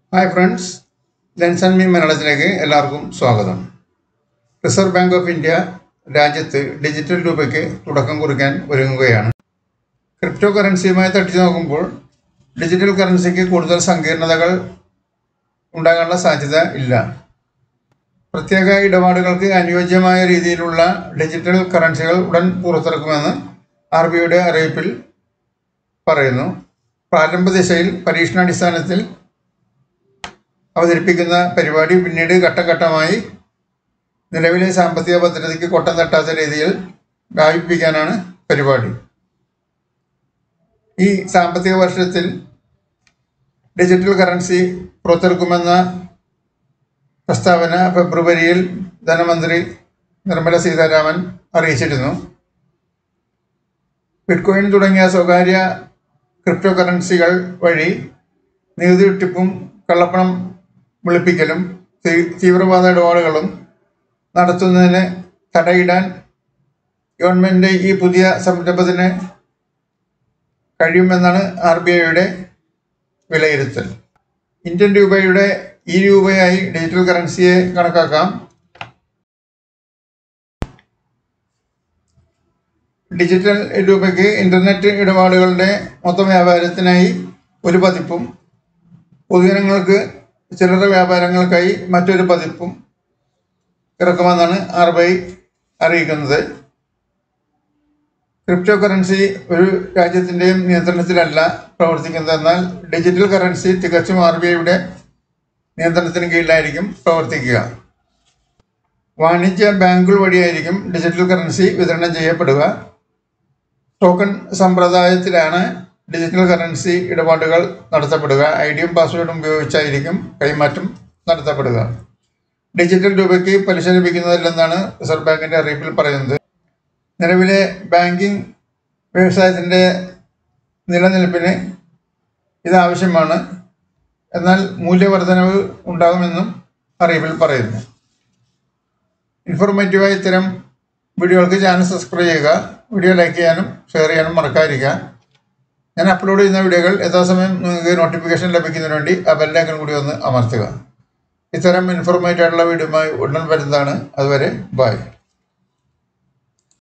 hi friends lens and me മലയാളത്തിലേക്ക് എല്ലാവർക്കും സ്വാഗതം റിസർവ് ബാങ്ക് ഓഫ് ഇന്ത്യ രാജ്യത്ത് ഡിജിറ്റൽ രൂപയ്ക്ക് തുടക്കം കുറിക്കാൻ ഒരുങ്ങുകയാണ് ക്രിപ്റ്റോ കറൻസിയുമായി തട്ടിച്ചു നോക്കുമ്പോൾ ഡിജിറ്റൽ കറൻസിക്ക് കൂടുതൽ സങ്കീർണതകൾ ഉണ്ടാകാനുള്ള സാധ്യത ഇല്ല പ്രത്യേക ഇടപാടുകൾക്ക് അനുയോജ്യമായ രീതിയിലുള്ള ഡിജിറ്റൽ കറൻസികൾ ഉടൻ പുറത്തിറക്കുമെന്ന് ആർ ബി ഐയുടെ അറിയിപ്പിൽ പറയുന്നു പ്രാരംഭ ദിശയിൽ പരീക്ഷണാടിസ്ഥാനത്തിൽ അവതരിപ്പിക്കുന്ന പരിപാടി പിന്നീട് ഘട്ടഘട്ടമായി നിലവിലെ സാമ്പത്തിക ഭദ്രതയ്ക്ക് കൊട്ടം തട്ടാത്ത രീതിയിൽ വ്യാപിപ്പിക്കാനാണ് പരിപാടി ഈ സാമ്പത്തിക വർഷത്തിൽ ഡിജിറ്റൽ കറൻസി പുറത്തിറക്കുമെന്ന പ്രസ്താവന ഫെബ്രുവരിയിൽ ധനമന്ത്രി നിർമ്മല സീതാരാമൻ അറിയിച്ചിരുന്നു ബിറ്റ്കോയിൻ തുടങ്ങിയ സ്വകാര്യ ക്രിപ്റ്റോ കറൻസികൾ വഴി നികുതി വെട്ടിപ്പും കള്ളപ്പണം വെളുപ്പിക്കലും തീ- തീവ്രവാദ ഇടപാടുകളും നടത്തുന്നതിന് തടയിടാൻ ഗവൺമെൻറ് ഈ പുതിയ സംരംഭത്തിന് കഴിയുമെന്നാണ് ആർ ബി ഐയുടെ വിലയിരുത്തൽ ഇന്ത്യൻ രൂപയുടെ ഈ രൂപയായി ഡിജിറ്റൽ കറൻസിയെ കണക്കാക്കാം ഡിജിറ്റൽ രൂപയ്ക്ക് ഇൻ്റർനെറ്റ് ഇടപാടുകളുടെ മൊത്തം വ്യാപാരത്തിനായി ഒരു പതിപ്പും പൊതുജനങ്ങൾക്ക് ചില്ലറ വ്യാപാരങ്ങൾക്കായി മറ്റൊരു പതിപ്പും ഇറക്കുമെന്നാണ് ആർ ബി ഐ അറിയിക്കുന്നത് ക്രിപ്റ്റോ കറൻസി ഒരു രാജ്യത്തിൻ്റെയും നിയന്ത്രണത്തിലല്ല പ്രവർത്തിക്കുന്നത് എന്നാൽ ഡിജിറ്റൽ കറൻസി തികച്ചും ആർ ബി ഐയുടെ നിയന്ത്രണത്തിന് കീഴിലായിരിക്കും പ്രവർത്തിക്കുക വാണിജ്യ ബാങ്കുകൾ വഴിയായിരിക്കും ഡിജിറ്റൽ കറൻസി വിതരണം ചെയ്യപ്പെടുക ടോക്കൺ സമ്പ്രദായത്തിലാണ് ഡിജിറ്റൽ കറൻസി ഇടപാടുകൾ നടത്തപ്പെടുക ഐ ഡിയും പാസ്വേഡും ഉപയോഗിച്ചായിരിക്കും കൈമാറ്റം നടത്തപ്പെടുക ഡിജിറ്റൽ രൂപയ്ക്ക് പലിശ ലഭിക്കുന്നതില്ലെന്നാണ് റിസർവ് ബാങ്കിൻ്റെ അറിയിപ്പിൽ പറയുന്നത് നിലവിലെ ബാങ്കിംഗ് വ്യവസായത്തിൻ്റെ നിലനിൽപ്പിന് ഇത് ആവശ്യമാണ് എന്നാൽ മൂല്യവർധനവ് ഉണ്ടാകുമെന്നും അറിയിപ്പിൽ പറയുന്നു ഇൻഫോർമേറ്റീവായ ഇത്തരം വീഡിയോകൾക്ക് ചാനൽ സബ്സ്ക്രൈബ് ചെയ്യുക വീഡിയോ ലൈക്ക് ചെയ്യാനും ഷെയർ ചെയ്യാനും മറക്കാതിരിക്കുക ഞാൻ അപ്ലോഡ് ചെയ്യുന്ന വീഡിയോകൾ യഥാസമയം നിങ്ങൾക്ക് നോട്ടിഫിക്കേഷൻ ലഭിക്കുന്നതിന് വേണ്ടി ആ ബെല്ലൈക്കൺ കൂടി ഒന്ന് അമർത്തുക ഇത്തരം ഇൻഫോർമേറ്റീവ് ആയിട്ടുള്ള വീഡിയോയുമായി ഉടൻ വരുന്നതാണ് അതുവരെ ബൈ